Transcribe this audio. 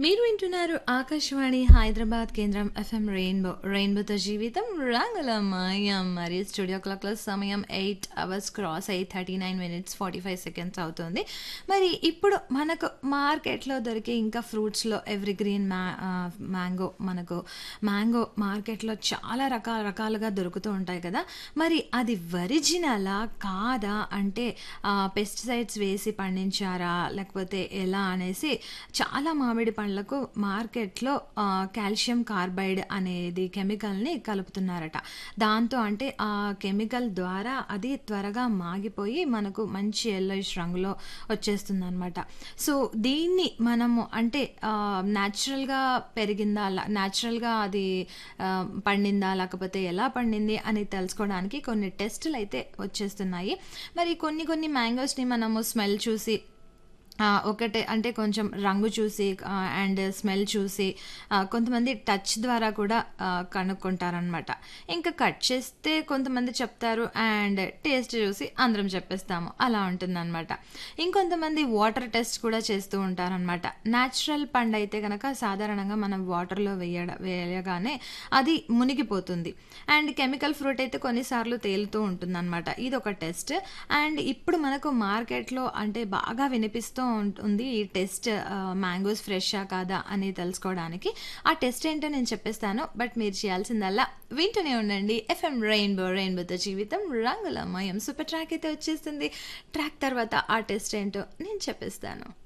మీరు వింటున్నారు ఆకాశవాణి హైదరాబాద్ కేంద్రం ఎఫ్ఎం రెయిన్బో రెయిన్బోతో జీవితం రంగులమయం మరి స్టూడియో క్లాక్లో సమయం eight hours cross eight thirty nine minutes forty five seconds అవుతుంది మరి ఇప్పుడు మనకు మార్కెట్లో దొరికే ఇంకా ఫ్రూట్స్లో ఎవరి గ్రీన్ మ్యా మ్యాంగో మనకు మ్యాంగో మార్కెట్లో చాలా రకాల రకాలుగా దొరుకుతూ ఉంటాయి కదా మరి అది ఒరిజినలా కాదా అంటే పెస్టిసైడ్స్ వేసి పండించారా లేకపోతే ఎలా అనేసి చాలా మామిడి పండ్లకు మార్కెట్లో ఆ, కాల్షియం కార్బైడ్ అనేది కెమికల్ని కలుపుతున్నారట దాంతో అంటే ఆ కెమికల్ ద్వారా అది త్వరగా మాగిపోయి మనకు మంచి ఎల్లోయిష్ రంగులో వచ్చేస్తుంది అనమాట సో దీన్ని మనము అంటే న్యాచురల్గా పెరిగిందా న్యాచురల్గా అది ఆ, పండిందా లేకపోతే ఎలా పండింది అని తెలుసుకోవడానికి కొన్ని టెస్టులు అయితే వచ్చేస్తున్నాయి మరి కొన్ని కొన్ని మ్యాంగోస్ని మనము స్మెల్ చూసి ఆ, ఒకటే అంటే కొంచెం రంగు చూసి అండ్ స్మెల్ చూసి ఆ, కొంతమంది టచ్ ద్వారా కూడా ఆ, కనుక్కుంటారనమాట ఇంకా కట్ చేస్తే కొంతమంది చెప్తారు అండ్ టేస్ట్ చూసి అందరం చెప్పేస్తాము అలా ఉంటుందన్నమాట ఇంకొంతమంది వాటర్ టెస్ట్ కూడా చేస్తూ ఉంటారనమాట న్యాచురల్ పండు అయితే కనుక సాధారణంగా మనం వాటర్లో వేయడ వేయగానే అది మునిగిపోతుంది అండ్ కెమికల్ ఫ్రూట్ అయితే కొన్నిసార్లు తేలుతూ ఉంటుందన్నమాట ఇది ఒక టెస్ట్ అండ్ ఇప్పుడు మనకు మార్కెట్లో అంటే బాగా వినిపిస్తూ ఉంటుంది ఈ టెస్ట్ మ్యాంగోస్ ఫ్రెషా కాదా అని తెలుసుకోవడానికి ఆ టెస్ట్ ఏంటో నేను చెప్పేస్తాను బట్ మీరు చేయాల్సిందల్లా వింటూనే ఉండండి ఎఫ్ఎం రెయిన్బో రెయిన్బోతో జీవితం రంగులమయం సూపర్ ట్రాక్ అయితే వచ్చేస్తుంది ట్రాక్ తర్వాత ఆ టెస్ట్ ఏంటో నేను చెప్పేస్తాను